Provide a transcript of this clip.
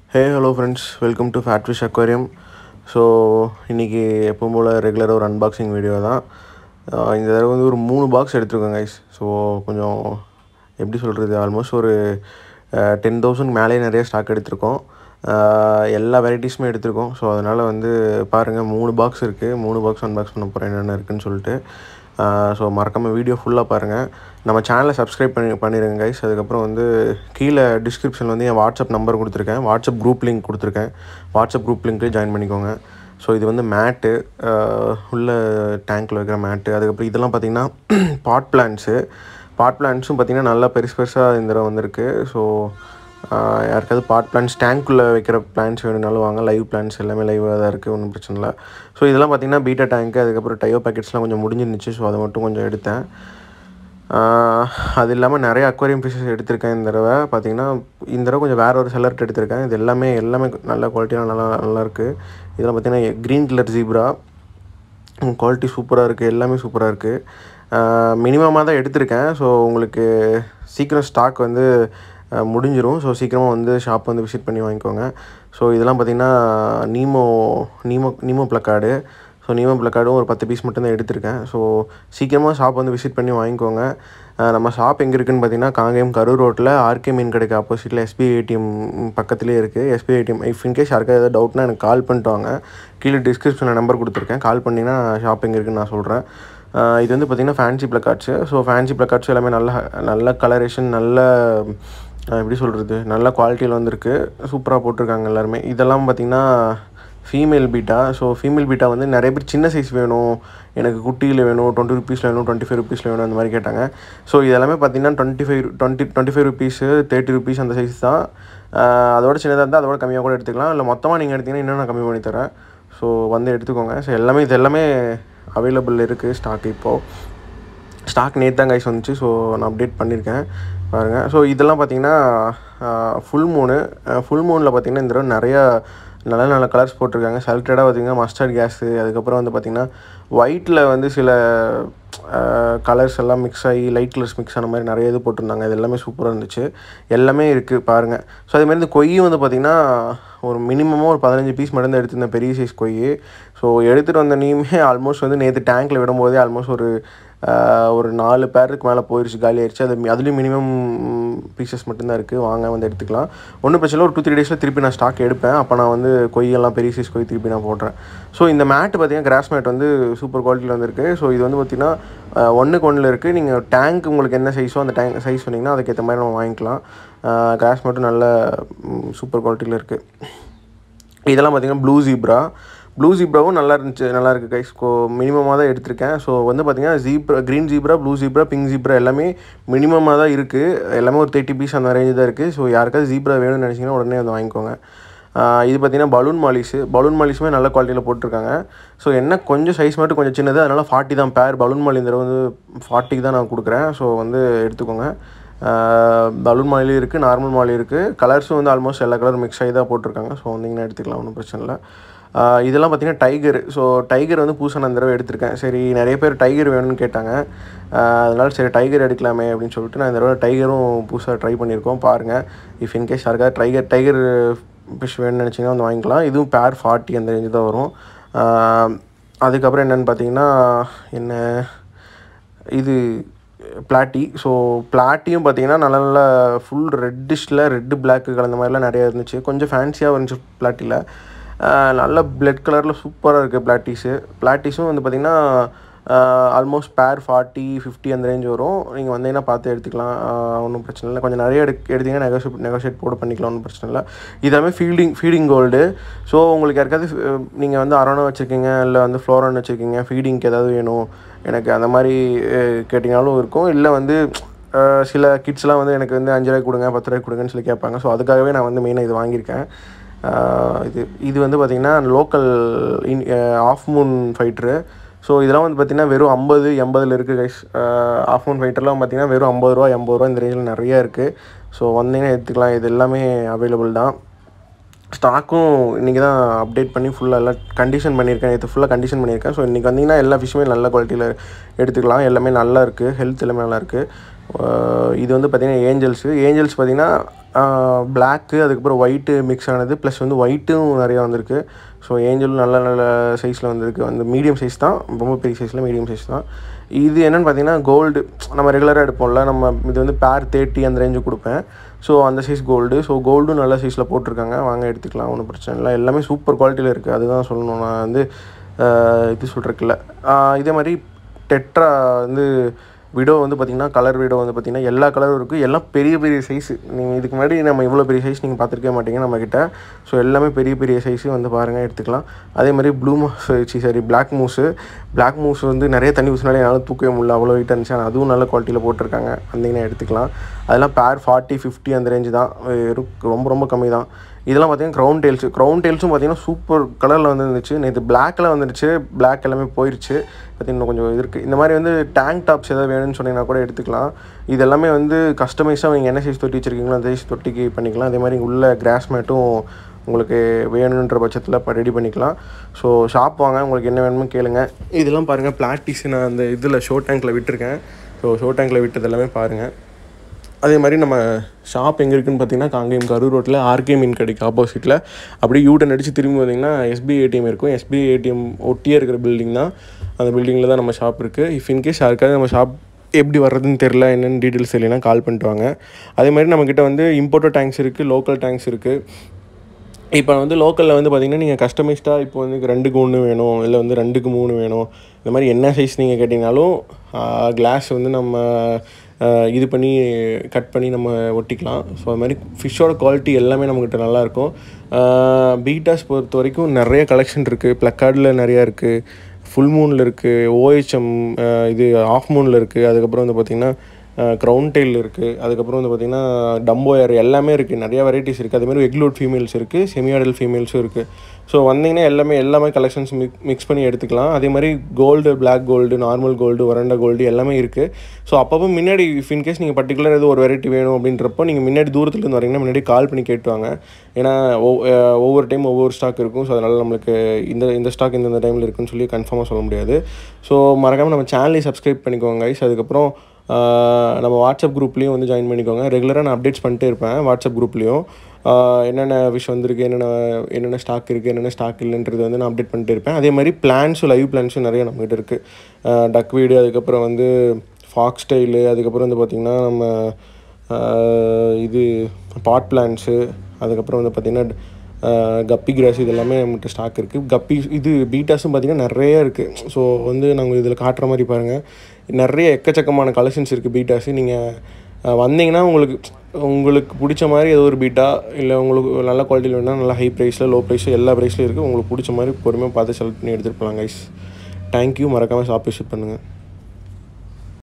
hey hello friends welcome to fat fish aquarium so இன்றைக்கி எப்பவும் போல் ரெகுலராக ஒரு அன்பாக்சிங் வீடியோ தான் ஆஹ் இந்த தடவை வந்து ஒரு மூணு பாக்ஸ் எடுத்திருக்கோம் கைஸ் ஸோ கொஞ்சம் எப்படி சொல்கிறது ஆல்மோஸ்ட் ஒரு டென் தௌசண்ட் மேலேயே நிறைய ஸ்டாக் எடுத்திருக்கோம் ஆஹ் எல்லா வெரைட்டிஸுமே எடுத்திருக்கோம் ஸோ அதனால் வந்து பாருங்கள் மூணு பாக்ஸ் இருக்குது மூணு பாக்ஸ் அன்பாக்ஸ் பண்ண போகிறேன் என்னென்ன இருக்குன்னு சொல்லிட்டு ஸோ மறக்காமல் வீடியோ ஃபுல்லாக பாருங்கள் நம்ம சேனலை சப்ஸ்கிரைப் பண்ணி பண்ணிடுங்க கைஸ் அதுக்கப்புறம் வந்து கீழே டிஸ்கிரிப்ஷனில் வந்து என் வாட்ஸ்அப் நம்பர் கொடுத்துருக்கேன் வாட்ஸ்அப் குரூப் லிங்க் கொடுத்துருக்கேன் வாட்ஸ்அப் குரூப் லிங்க்லேயே ஜாயின் பண்ணிக்கோங்க ஸோ இது வந்து மேட்டு உள்ள டேங்க்கில் வைக்கிற மேட்டு அதுக்கப்புறம் இதெல்லாம் பார்த்திங்கன்னா பாட் பிளான்ட்ஸு பாட் பிளான்ட்ஸும் பார்த்திங்கன்னா நல்லா பெருசு பெருசாக இந்த தடவை வந்திருக்கு ஸோ ஆஹ் யாருக்காவது பாட் பிளான்ஸ் டேங்க்குள்ளே வைக்கிற பிளான்ஸ் வேணும்னாலும் வாங்க லைவ் பிளான்ஸ் எல்லாமே லைவாக தான் இருக்குது ஒன்றும் பிரச்சனை இல்லை ஸோ இதெல்லாம் பார்த்திங்கன்னா பீட்டா டேங்க்கு அதுக்கப்புறம் டயோ பேக்கெட்ஸ்லாம் கொஞ்சம் முடிஞ்சிருந்துச்சு ஸோ அதை மட்டும் கொஞ்சம் எடுத்தேன் ஆஹ் அது இல்லாமல் நிறைய அக்வாரியம் ஃபிஷஸ் எடுத்திருக்கேன் இந்த தடவை பார்த்தீங்கன்னா இந்த தடவை கொஞ்சம் வேறு ஒரு செலர்ட் எடுத்திருக்கேன் இது எல்லாமே எல்லாமே நல்ல குவாலிட்டியாக நல்லா நல்லா இருக்குது இதெல்லாம் பார்த்தீங்கன்னா க்ரீன் கலர் ஜீப்ரா குவாலிட்டி சூப்பராக இருக்குது எல்லாமே சூப்பராக இருக்குது மினிமமாக தான் எடுத்திருக்கேன் ஸோ உங்களுக்கு சீக்கிரம் ஸ்டாக் வந்து அஹ், முடிஞ்சிரும் ஸோ சீக்கிரமாக வந்து ஷாப் வந்து விசிட் பண்ணி வாங்கிக்கோங்க ஸோ இதெல்லாம் பார்த்திங்கன்னா Nemo Nemo Nemo plakat so Nemo ப்ளக்கார்டும் ஒரு பத்து பீஸ் மட்டும்தான் எடுத்திருக்கேன் ஸோ சீக்கிரமாக ஷாப் வந்து விசிட் பண்ணி வாங்கிக்கோங்க அஹ், நம்ம ஷாப் எங்கே இருக்குதுன்னு பார்த்தீங்கன்னா காங்கேயம் கரூர் ரோட்டில் ஆர்கே மீன் கடைக்கு ஆப்போசிட்டில் எஸ்பிஐ ஏடிஎம் பக்கத்துலேயே இருக்குது எஸ்பிஐ ஏடிஎம் இஃப் இன்கேஸ் யாருக்காவது ஏதாவது டவுட்னா எனக்கு கால் பண்ணிட்டு வாங்க கீழே டிஸ்கிரிப்ஷனில் நம்பர் கொடுத்துருக்கேன் கால் பண்ணிங்கன்னா ஷாப் எங்கே இருக்குன்னு நான் சொல்கிறேன் ஆஹ் இது வந்து பார்த்திங்கன்னா fancy plakats so fancy plakats எல்லாமே நல்ல நல்ல கலரேஷன் நல்ல ஆஹ் எப்படி சொல்கிறது நல்ல குவாலிட்டியில் வந்திருக்கு சூப்பராக போட்டிருக்காங்க எல்லாருமே இதெல்லாம் பார்த்திங்கன்னா female betta so female betta வந்து நிறைய பேர் சின்ன சைஸ் வேணும் எனக்கு குட்டியில் வேணும் டுவெண்ட்டி ருபீஸில் வேணும் டுவெண்ட்டி ஃபைவ் ருபீஸில் வேணும் அந்த மாதிரி கேட்டாங்க ஸோ இதெல்லாமே பார்த்திங்கன்னா twenty five twenty twenty five rupees thirty rupees அந்த சைஸ் தான் ஆஹ் அதோட சின்னதாக இருந்தால் அதோட கம்மியாக கூட எடுத்துக்கலாம் இல்லை மொத்தமாக நீங்கள் எடுத்தீங்கன்னா இன்னும் நான் கம்மி பண்ணி தரேன் ஸோ வந்து எடுத்துக்கோங்க ஸோ எல்லாமே இது எல்லாமே அவைலபிள் இருக்குது ஸ்டாக் இப்போது ஸ்டாக் நேற்று தான் கைஸ் வந்துச்சு ஸோ நான் அப்டேட் பண்ணியிருக்கேன் பாருங்கள் ஸோ இதெல்லாம் பார்த்தீங்கன்னா ஃபுல் மூணு ஃபுல் மூனில் பார்த்தீங்கன்னா இந்த தடவை நிறையா நல்ல நல்ல கலர்ஸ் போட்டிருக்காங்க செலக்டடாக பார்த்தீங்கன்னா மஸ்டர்ட் கேஸு அதுக்கப்புறம் வந்து பார்த்திங்கன்னா ஒயிட்டில் வந்து சில கலர்ஸ் எல்லாம் மிக்ஸ் ஆகி லைட் கலர்ஸ் மிக்ஸ் ஆன மாதிரி நிறைய இது போட்டிருந்தாங்க இது எல்லாமே சூப்பராக இருந்துச்சு எல்லாமே இருக்குது பாருங்கள் ஸோ அதேமாதிரி இந்த கொய்யும் வந்து பார்த்திங்கன்னா ஒரு மினிமமாக ஒரு பதினஞ்சு பீஸ் மட்டும் தான் எடுத்திருந்தேன் பெரிய சைஸ் கொய் ஸோ எடுத்துகிட்டு வந்த நீயுமே ஆல்மோஸ்ட் வந்து நேற்று டேங்க்கில் விடும்போதே ஆல்மோஸ்ட் ஒரு ஆஹ், ஒரு நாலு பேருக்கு மேலே போயிடுச்சு காலி ஆயிடுச்சு அது அதுலேயும் மினிமம் பீசஸ் மட்டும்தான் இருக்குது வாங்க வந்து எடுத்துக்கலாம் ஒன்றும் பிரச்சனை இல்லை ஒரு டூ த்ரீ டேஸில் திருப்பி நான் ஸ்டாக் எடுப்பேன் அப்போ நான் வந்து கொய்யெல்லாம் பெரிய சைஸ் கொய் திருப்பி நான் போடுறேன் ஸோ இந்த மேட் பார்த்தீங்கன்னா கிராஸ் மேட் வந்து சூப்பர் குவாலிட்டியில் வந்திருக்கு ஸோ இது வந்து பார்த்திங்கன்னா ஒன்றுக்கு ஒன்றில் இருக்குது நீங்கள் டேங்க் உங்களுக்கு என்ன சைஸோ அந்த டேங்க் சைஸ் சொன்னீங்கன்னா அதுக்கேற்ற மாதிரி நம்ம வாங்கிக்கலாம் கிராஸ் மேட்டும் நல்ல சூப்பர் குவாலிட்டியில் இருக்குது இதெல்லாம் பார்த்தீங்கன்னா ப்ளூ ஜீப்ரா ப்ளூ ஜீப்ராவும் நல்லா இருந்துச்சு நல்லா இருக்குது கைஸ் கோ மினிமமாக தான் எடுத்திருக்கேன் ஸோ வந்து பார்த்தீங்கன்னா zebra green zebra blue zebra pink zebra எல்லாமே மினிமமாக தான் இருக்குது எல்லாமே ஒரு தேர்ட்டி பீஸ் அந்த ரேஞ்சு தான் இருக்குது ஸோ யாருக்காவது ஜீப்ரா வேணும்னு நினச்சிங்கன்னா உடனே வந்து வாங்கிக்கோங்க ஆஹ் இது பார்த்தீங்கன்னா பலூன் மாலிஸு பலூன் மாலிஸுமே நல்ல குவாலிட்டியில் போட்டிருக்காங்க ஸோ என்ன கொஞ்சம் சைஸ் மட்டும் கொஞ்சம் சின்னது அதனால் ஃபார்ட்டி தான் பேர் பலூன் மாலி இந்த தடவை வந்து ஃபார்ட்டிக்கு தான் நான் கொடுக்குறேன் ஸோ வந்து எடுத்துக்கோங்க பலூன் மாலி இருக்குது நார்மல் மாலி இருக்குது கலர்ஸும் வந்து ஆல்மோஸ்ட் எல்லா கலர் மிக்ஸ் ஆகி தான் போட்டிருக்காங்க ஸோ வந்தீங்கன்னா எடுத்துக்கலாம் ஒன்றும் பிரச்சனை இல்லை ஆஹ் இதெல்லாம் பார்த்தீங்கன்னா டைகர் ஸோ டைகர் வந்து புதுசாக நான் இந்த தடவை எடுத்திருக்கேன் சரி நிறைய பேர் டைகர் வேணும்னு கேட்டாங்க ஆஹ் அதனால சரி டைகர் எடுக்கலாமே அப்படின்னு சொல்லிட்டு நான் இந்த தடவை டைகரும் புதுசாக ட்ரை பண்ணியிருக்கோம் பாருங்கள் இஃப் இன்கேஸ் யாருக்காவது டைகர் டைகர் ஃபிஷ் வேணும்னு நினச்சிங்கன்னா வந்து வாங்கிக்கலாம் இதுவும் பேர் ஃபார்ட்டி அந்த ரேஞ்சு தான் வரும் ஆஹ் அதுக்கப்புறம் என்னென்னு பார்த்தீங்கன்னா என்ன இது பிளாட்டி ஸோ பிளாட்டியும் பார்த்தீங்கன்னா நல்ல நல்ல ஃபுல் ரெட்டிஷில் ரெட்டு பிளாக்கு கலந்த மாதிரிலாம் நிறையா இருந்துச்சு கொஞ்சம் ஃபேன்சியாக இருந்துச்சு பிளாட்டியில் நல்ல பிளட் கலரில் சூப்பராக இருக்குது பிளாட்டிஸு பிளாட்டிஸும் வந்து பார்த்திங்கன்னா ஆல்மோஸ்ட் பேர் ஃபார்ட்டி ஃபிஃப்டி அந்த ரேஞ்ச் வரும் நீங்கள் வந்தீங்கன்னா பார்த்து எடுத்துக்கலாம் ஒன்றும் பிரச்சனை இல்லை கொஞ்சம் நிறைய எடு எடுத்தீங்கன்னா நெகோஷியேட் நெகோஷியேட் போட பண்ணிக்கலாம் ஒன்றும் பிரச்சனை இல்லை இதெல்லாமே ஃபீல்டிங் ஃபீடிங் கோல்டு ஸோ உங்களுக்கு யாருக்காவது நீங்கள் வந்து அரோனா வச்சுருக்கீங்க இல்லை வந்து ஃப்ளோரான் வச்சுருக்கீங்க ஃபீடிங்க்கு ஏதாவது வேணும் எனக்கு அந்த மாதிரி அஹ், கேட்டிங்கனாலும் இருக்கும் இல்லை வந்து அஹ், சில கிட்ஸ்லாம் வந்து எனக்கு வந்து அஞ்சு ரூபாய்க்கு கொடுங்க பத்து ரூபாய்க்கு கொடுங்கன்னு சொல்லி கேட்பாங்க ஸோ அதுக்காகவே நான் வந்து மெயினாக இது வாங்கியிருக்கேன் அஹ், இது இது வந்து பார்த்திங்கன்னா local in half moon fighter so இதெல்லாம் வந்து பார்த்திங்கன்னா வெறும் ஐம்பது எண்பதில் இருக்குது கைஸ் ஆஃப் மூன் ஃபைட்டர்லாம் பார்த்திங்கன்னா வெறும் ஐம்பது ரூபா எண்பது ரூபா இந்த ரேஞ்சில் நிறையா இருக்குது ஸோ வந்தீங்கன்னா எடுத்துக்கலாம் இது எல்லாமே அவைலபிள் தான் ஸ்டாக்கும் இன்றைக்கி தான் அப்டேட் பண்ணி ஃபுல்லாக எல்லாம் கண்டிஷன் பண்ணியிருக்கேன் நேற்று ஃபுல்லாக கண்டிஷன் பண்ணியிருக்கேன் ஸோ இன்றைக்கி வந்தீங்கன்னா எல்லா ஃபிஷ்ஷுமே நல்ல குவாலிட்டியில் எடுத்துக்கலாம் எல்லாமே நல்லா இருக்குது ஹெல்த் எல்லாமே நல்லா இருக்குது ஆஹ் இது வந்து பார்த்திங்கன்னா ஏஞ்சல்ஸு ஏஞ்சல்ஸ் பார்த்திங்கன்னா பிளாக்கு அதுக்கப்புறம் ஒயிட்டு மிக்ஸ் ஆனது ப்ளஸ் வந்து ஒயிட்டும் நிறையா வந்திருக்கு ஸோ ஏஞ்சலும் நல்ல நல்ல சைஸில் வந்திருக்கு வந்து மீடியம் சைஸ் தான் ரொம்ப பெரிய சைஸில் மீடியம் சைஸ் தான் இது என்னென்னு பார்த்தீங்கன்னா கோல்டு நம்ம ரெகுலராக எடுப்போம்ல நம்ம இது வந்து பேர் தேர்ட்டி அந்த ரேஞ்சு கொடுப்பேன் ஸோ அந்த சைஸ் கோல்டு ஸோ கோல்டும் நல்ல சைஸில் போட்டிருக்காங்க வாங்க எடுத்துக்கலாம் ஒன்றும் பிரச்சனை இல்லை எல்லாமே சூப்பர் குவாலிட்டியில் இருக்குது அதுதான் சொல்லணும் நான் வந்து ஆஹ் இது சொல்கிறதுக்குல இதே மாதிரி டெட்ரா வந்து விடோ வந்து பார்த்திங்கன்னா கலர் விடோ வந்து பார்த்திங்கன்னா எல்லா கலரும் இருக்குது எல்லாம் பெரிய பெரிய சைஸு நீங்கள் இதுக்கு முன்னாடி நம்ம இவ்வளோ பெரிய சைஸ் நீங்கள் பார்த்துருக்கவே மாட்டீங்க நம்மக்கிட்ட ஸோ எல்லாமே பெரிய பெரிய சைஸு வந்து பாருங்கள் எடுத்துக்கலாம் அதே மாதிரி ப்ளூ மூஸ் சி sorry black moose black moose வந்து நிறைய தண்ணி ஊசினாலே என்னால் தூக்கவே முடியல அவ்வளோ வெயிட் இருந்துச்சு ஆனால் அதுவும் நல்ல குவாலிட்டியில் போட்டிருக்காங்க வந்தீங்கன்னா எடுத்துக்கலாம் அதெல்லாம் பேர் ஃபார்ட்டி ஃபிஃப்டி அந்த ரேஞ்சு தான் வெறும் ரொம்ப ரொம்ப கம்மி தான் இதெல்லாம் பார்த்தீங்கன்னா க்ரௌன் டெயில்ஸு க்ரௌன் டெயில்ஸும் பார்த்தீங்கன்னா சூப்பர் கலரில் வந்து இருந்துச்சு நேற்று பிளாக்கில் வந்துருச்சு பிளாக் எல்லாமே போயிடுச்சு பார்த்தீங்கன்னா இன்னும் கொஞ்சம் இது இருக்குது இந்த மாதிரி வந்து டேங்க் டாப்ஸ் ஏதாவது வேணும்னு சொன்னீங்கன்னா கூட எடுத்துக்கலாம் இது எல்லாமே வந்து கஸ்டமைஸாக நீங்கள் என்ன சைஸ் தொட்டி வச்சுருக்கீங்களோ அந்த சைஸ் தொட்டிக்கு பண்ணிக்கலாம் அதே மாதிரி உள்ள கிராஸ் மேட்டும் உங்களுக்கு வேணுன்ற பட்சத்தில் இப்போ ரெடி பண்ணிக்கலாம் ஸோ ஷாப் வாங்க உங்களுக்கு என்ன வேணுமோ கேளுங்க இதெல்லாம் பாருங்கள் பிளாட்டிஸ் நான் அந்த இதில் ஷோ டேங்க்கில் விட்டுருக்கேன் ஸோ ஷோ டேங்க்கில் விட்டது எல்லாமே பாருங்கள் அதே மாதிரி நம்ம ஷாப் எங்கே இருக்குன்னு பார்த்தீங்கன்னா காங்கேயம் கரூர் ரோட்டில் ஆர்கே மீன் கடைக்கு ஆப்போசிட்டில் அப்படியே யூட்டன் அடித்து திரும்பி வந்தீங்கன்னா எஸ்பிஐ ஏடிஎம் இருக்கும் எஸ்பிஐ ஏடிஎம் ஒட்டியே இருக்கிற பில்டிங் தான் அந்த பில்டிங்கில் தான் நம்ம ஷாப் இருக்குது இஃப் இன்கேஸ் யாருக்காவது நம்ம ஷாப் எப்படி வர்றதுன்னு தெரில என்னென்னு டீட்டெயில்ஸ் தெரியலனா கால் பண்ணிட்டு வாங்க அதே மாதிரி நம்மக்கிட்ட வந்து இம்போர்ட்டட் டேங்க்ஸ் இருக்குது லோக்கல் டேங்க்ஸ் இருக்குது இப்போ வந்து லோக்கலில் வந்து பார்த்தீங்கன்னா நீங்கள் கஸ்டமைஸ்டாக இப்போ வந்து ரெண்டுக்கு ஒன்று வேணும் இல்லை வந்து ரெண்டுக்கு மூணு வேணும் இந்த மாதிரி என்ன சைஸ் நீங்கள் கேட்டிங்கனாலும் கிளாஸ் வந்து நம்ம ஆஹ், இது பண்ணி கட் பண்ணி நம்ம ஒட்டிக்கலாம் ஸோ அது மாதிரி ஃபிஷ்ஷோட குவாலிட்டி எல்லாமே நம்மக்கிட்ட நல்லாயிருக்கும் பீட்டாஸ் பொறுத்த வரைக்கும் நிறைய கலெக்ஷன் இருக்குது ப்ளக்கார்டில் நிறையா இருக்குது ஃபுல் மூனில் இருக்குது ஓஹெச்எம் இது ஆஃப் மூனில் இருக்குது அதுக்கப்புறம் வந்து பார்த்திங்கன்னா க்ரௌன் டெயில் இருக்குது அதுக்கப்புறம் வந்து பார்த்திங்கன்னா டம்போயர் எல்லாமே இருக்குது நிறையா வெரைட்டிஸ் இருக்குது அதேமாதிரி எக்லூட் ஃபீமேல்ஸ் இருக்குது செமியாடல் ஃபீமேல்ஸும் இருக்குது ஸோ வந்தீங்கன்னா எல்லாமே எல்லாமே கலெக்ஷன்ஸ் மிக் மிக்ஸ் பண்ணி எடுத்துக்கலாம் அதே மாதிரி gold black gold normal gold வரண்ட கோல்டு எல்லாமே இருக்குது ஸோ அப்பப்போ முன்னாடி இஃப் இன்கேஸ் நீங்கள் பர்டிகுலர் ஏதோ ஒரு வெரைட்டி வேணும் அப்படின்றப்போ நீங்கள் முன்னாடி தூரத்துல இருந்து வரீங்கன்னா முன்னாடி கால் பண்ணி கேட்டுவாங்க ஏன்னா ஒவ்- அஹ் ஒவ்வொரு டைம் ஒவ்வொரு ஸ்டாக் இருக்கும் ஸோ அதனால் நம்மளுக்கு இந்த இந்த ஸ்டாக் இந்த டைமில் இருக்குன்னு சொல்லி கன்ஃபார்மாக சொல்ல முடியாது ஸோ மறக்காமல் நம்ம சேனலையும் சப்ஸ்கிரைப் பண்ணிக்கோங்க guys அதுக்கப்புறம் ஆஹ் நம்ம வாட்ஸ்அப் குரூப்லேயும் வந்து ஜாயின் பண்ணிக்கோங்க ரெகுலராக நான் அப்டேட்ஸ் பண்ணிட்டே இருப்பேன் வாட்ஸ்அப் குரூப்லேயும் என்னென்ன விஷயம் வந்திருக்கு என்னென்ன என்னென்ன ஸ்டாக் இருக்குது என்னென்ன ஸ்டாக் இல்லைன்றது வந்து நான் அப்டேட் பண்ணிட்டே இருப்பேன் அதே மாதிரி பிளான்ஸும் லைவ் பிளான்ஸும் நிறைய நம்மகிட்ட இருக்குது டக் வீடு அதுக்கப்புறம் வந்து ஃபாக்ஸ் ஸ்டைலு அதுக்கப்புறம் வந்து பார்த்திங்கன்னா நம்ம ஆஹ் இது பாட் பிளான்ஸு அதுக்கப்புறம் வந்து பார்த்திங்கன்னா கப்பி கிராஸ் இது எல்லாமே நம்மகிட்ட ஸ்டாக் இருக்குது கப்பி இது பீட்டாஸும் பார்த்திங்கன்னா நிறைய இருக்குது ஸோ வந்து நாங்கள் இதில் காட்டுற மாதிரி பாருங்கள் நிறைய எக்கச்சக்கமான கலெக்ஷன்ஸ் இருக்குது பீட்டாஸு நீங்கள் வந்தீங்கன்னா உங்களுக்கு உங்களுக்கு பிடிச்ச மாதிரி ஏதோ ஒரு பீட்டா இல்லை உங்களுக்கு நல்ல குவாலிட்டியில் வேணும்னா நல்ல ஹை ப்ரைஸில் லோ ப்ரைஸில் எல்லா ப்ரைஸ்லையும் இருக்குது உங்களுக்கு பிடிச்ச மாதிரி பொறுமையாக பார்த்து செலக்ட் பண்ணி எடுத்துகிட்டு போகலாம் கைஸ் தேங்க்யூ மறக்காமல் ஷாப் விசிட் பண்ணுங்கள்